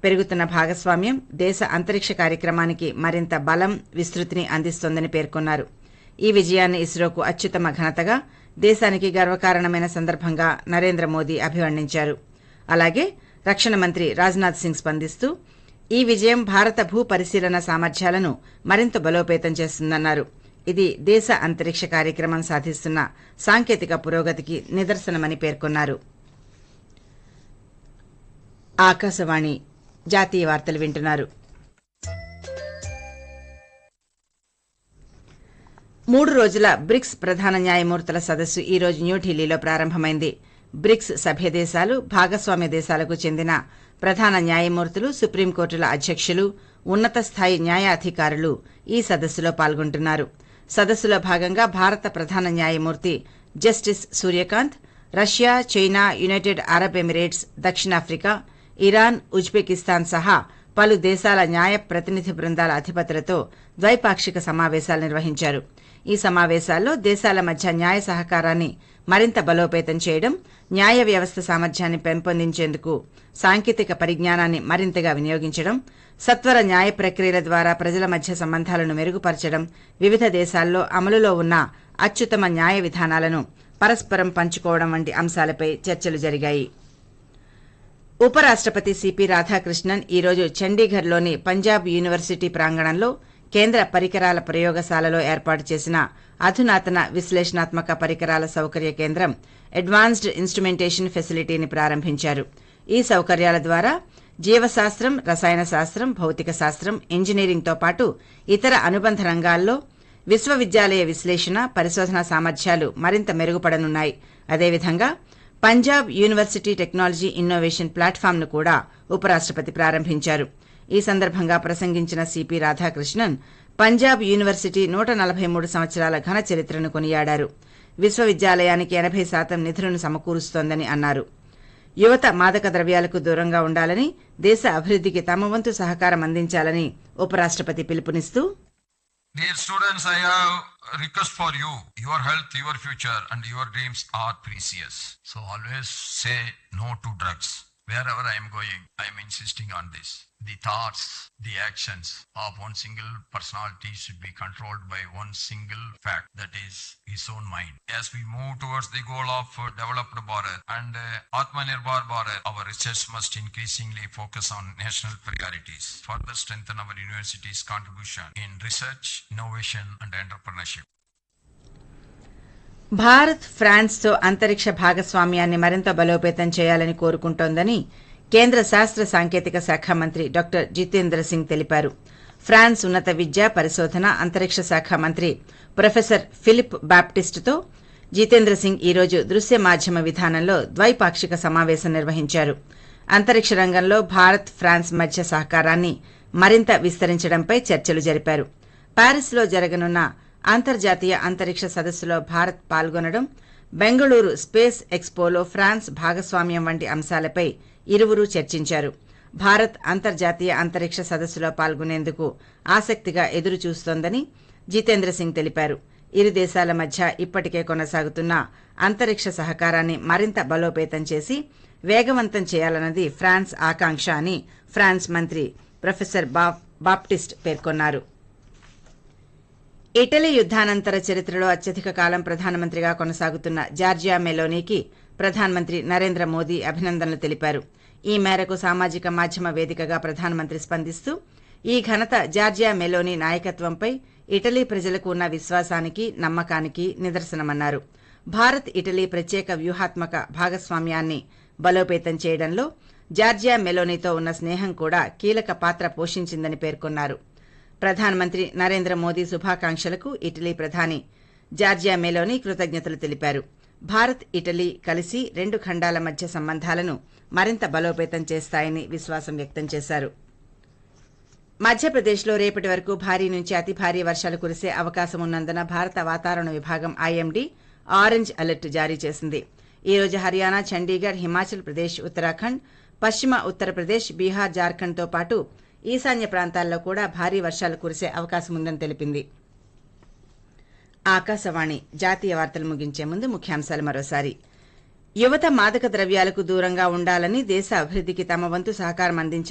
పెరుగుతున్న భాగస్వామ్యం దేశ అంతరిక్ష కార్యక్రమానికి మరింత బలం విస్తృతిని అందిస్తోందని పేర్కొన్నారు ఈ విజయాన్ని ఇస్రోకు అత్యుత్తమ ఘనతగా దేశానికి గర్వకారణమైన సందర్భంగా నరేంద్ర మోదీ అభివర్ణించారు అలాగే రక్షణ మంత్రి రాజ్నాథ్ సింగ్ స్పందిస్తూ ఈ విజయం భారత భూ పరిశీలన సామర్థ్యాలను మరింత బలోపేతం చేస్తుందన్నారు ఇది దేశ అంతరిక్ష కార్యక్రమం సాధిస్తున్న సాంకేతిక పురోగతికి నిదర్శనమని పేర్కొన్నారు ఆకాశవాణి జాతీయ వార్తలు వింటున్నారు మూడు రోజుల బ్రిక్స్ ప్రధాన న్యాయమూర్తుల సదస్సు ఈ రోజు న్యూఢిల్లీలో ప్రారంభమైంది బ్రిక్స్ సభ్య దేశాలు భాగస్వామ్య దేశాలకు చెందిన ప్రధాన న్యాయమూర్తులు సుప్రీంకోర్టుల అధ్యక్షులు ఉన్నత స్థాయి న్యాయాధికారులు ఈ సదస్సులో పాల్గొంటున్నారు సదస్సులో భాగంగా భారత ప్రధాన న్యాయమూర్తి justice Suryakant Russia China United Arab Emirates దక్షిణాఫ్రికా ఇరాన్ ఉజ్బెకిస్తాన్ సహా పలు దేశాల న్యాయ ప్రతినిధి బృందాల అధిపతులతో ద్వైపాక్షిక సమావేశాలు నిర్వహించారు ఈ సమావేశాల్లో దేశాల మధ్య న్యాయ సహకారాన్ని మరింత బలోపేతం చేయడం న్యాయ వ్యవస్థ సామర్థ్యాన్ని పెంపొందించేందుకు సాంకేతిక పరిజ్ఞానాన్ని మరింతగా వినియోగించడం సత్వర న్యాయ ప్రక్రియల ద్వారా ప్రజల మధ్య సంబంధాలను మెరుగుపరచడం వివిధ దేశాల్లో అమలులో ఉన్న అత్యుత్తమ న్యాయ విధానాలను పరస్పరం పంచుకోవడం వంటి అంశాలపై చర్చలు జరిగాయి ఉపరాష్టపతి సిపి రాధాకృష్ణన్ ఈ రోజు చండీగఢ్లోని పంజాబ్ యూనివర్సిటీ ప్రాంగణంలో కేంద్ర పరికరాల ప్రయోగశాలలో ఏర్పాటు చేసిన అధునాతన విశ్లేషణాత్మక పరికరాల సౌకర్య కేంద్రం అడ్వాన్స్డ్ ఇన్స్ట్రుమెంటేషన్ ఫెసిలిటీని ప్రారంభించారు ఈ సౌకర్యాల ద్వారా జీవశాస్త్రం రసాయన శాస్త్రం భౌతిక శాస్త్రం ఇంజనీరింగ్తో పాటు ఇతర అనుబంధ రంగాల్లో విశ్వవిద్యాలయ విశ్లేషణ పరిశోధన సామర్థ్యాలు మరింత మెరుగుపడనున్నాయి అదేవిధంగా పంజాబ్ యూనివర్సిటీ టెక్నాలజీ ఇన్నోవేషన్ ప్లాట్ఫామ్ను కూడా ఉపరాష్టపతి ప్రారంభించారు ఈ సందర్భంగా ప్రసంగించిన సిపి రాధాకృష్ణన్ పంజాబ్ యూనివర్సిటీ నూట నలభై మూడు సంవత్సరాల ఘన చరిత్రను కొనియాడారు విశ్వవిద్యాలయానికి ఎనభై శాతం నిధులను సమకూరుస్తోందని అన్నారు యువత మాదక ద్రవ్యాలకు దూరంగా ఉండాలని దేశ అభివృద్ధికి తమ వంతు సహకారం అందించాలని ఉపరాష్టపతి పిలుపునిస్తూ Dear students, I have a request for you. Your health, your future, and your dreams are precious. So always say no to drugs. Wherever I am going, I am insisting on this. The thoughts, the actions of one single personality should be controlled by one single fact, that is his own mind. As we move towards the goal of uh, developed Bharat and uh, Atmanirbhar Bharat, our research must increasingly focus on national priorities. Further strengthen our universities' contribution in research, innovation, and entrepreneurship. Bharat ఫ్రాన్స్తో అంతరిక్ష భాగస్వామ్యాన్ని మరింత బలోపేతం చేయాలని కోరుకుంటోందని కేంద్ర శాస్త్ర సాంకేతిక శాఖ మంత్రి డాక్టర్ జితేంద్ర సింగ్ తెలిపారు ఫ్రాన్స్ ఉన్నత విద్య పరిశోధన అంతరిక్ష శాఖ మంత్రి ప్రొఫెసర్ ఫిలిప్ బాప్టిస్ట్తో జితేంద్ర సింగ్ ఈ రోజు దృశ్య మాధ్యమ విధానంలో ద్వైపాక్షిక సమావేశం నిర్వహించారు అంతరిక్ష రంగంలో భారత్ ఫ్రాన్స్ మధ్య సహకారాన్ని మరింత విస్తరించడంపై చర్చలు జరిపారు ప్యారిస్లో జరగనున్న అంతర్జాతీయ అంతరిక్ష సదస్సులో భారత్ పాల్గొనడం బెంగళూరు స్పేస్ ఎక్స్పోలో ఫ్రాన్స్ భాగస్వామ్యం వంటి అంశాలపై ఇరువురు చర్చించారు భారత్ అంతర్జాతీయ అంతరిక్ష సదస్సులో పాల్గొనేందుకు ఆసక్తిగా ఎదురు చూస్తోందని జితేంద్ర సింగ్ తెలిపారు ఇరు దేశాల మధ్య ఇప్పటికే కొనసాగుతున్న అంతరిక్ష సహకారాన్ని మరింత బలోపేతం చేసి వేగవంతం చేయాలన్నది ఫ్రాన్స్ ఆకాంక్ష అని ఫ్రాన్స్ మంత్రి ప్రొఫెసర్ బాప్టిస్ట్ పేర్కొన్నారు ఇటలీ యుద్దానంతర చరిత్రలో అత్యధిక కాలం ప్రధానమంత్రిగా కొనసాగుతున్న జార్జియా మెలోనీకి ప్రధానమంత్రి నరేంద్ర మోదీ అభినందనలు తెలిపారు ఈ మేరకు సామాజిక మాధ్యమ వేదికగా ప్రధానమంత్రి స్పందిస్తూ ఈ ఘనత జార్జియా మెలోనీ నాయకత్వంపై ఇటలీ ప్రజలకు ఉన్న విశ్వాసానికి నమ్మకానికి నిదర్శనమన్నారు భారత్ ఇటలీ ప్రత్యేక వ్యూహాత్మక భాగస్వామ్యాన్ని బలోపేతం చేయడంలో జార్జియా మెలోనీతో ఉన్న స్నేహం కూడా కీలక పాత్ర పోషించిందని పేర్కొన్నారు ప్రధానమంత్రి నరేంద్ర మోదీ శుభాకాంక్షలకు ఇటలీ ప్రధాని జార్జియా మెలోని కృతజ్ఞతలు తెలిపారు భారత్ ఇటలీ కలిసి రెండు ఖండాల మధ్య సంబంధాలను మరింత బలోపేతం చేస్తాయని విశ్వాసం వ్యక్తం చేశారు మధ్యప్రదేశ్లో రేపటి వరకు భారీ నుంచి అతి భారీ వర్షాలు కురిసే అవకాశం ఉన్నందున భారత వాతావరణ విభాగం ఐఎండీ ఆరెంజ్ అలర్ట్ జారీ చేసింది ఈ రోజు హర్యానా చండీగఢ్ హిమాచల్ ప్రదేశ్ ఉత్తరాఖండ్ పశ్చిమ ఉత్తరప్రదేశ్ బీహార్ జార్ఖండ్తో పాటు ఈశాన్య ప్రాంతాల్లో కూడా భారీ వర్షాలు కురిసే అవకాశం ఉందని తెలిపింది ఆకాశవాణి జాతీయ వార్తలు ముగించే ముందు ముఖ్యాంశాలు మరోసారి యువత మాదక ద్రవ్యాలకు దూరంగా ఉండాలని దేశ అభివృద్ధికి తమ వంతు సహకారం అందించాలని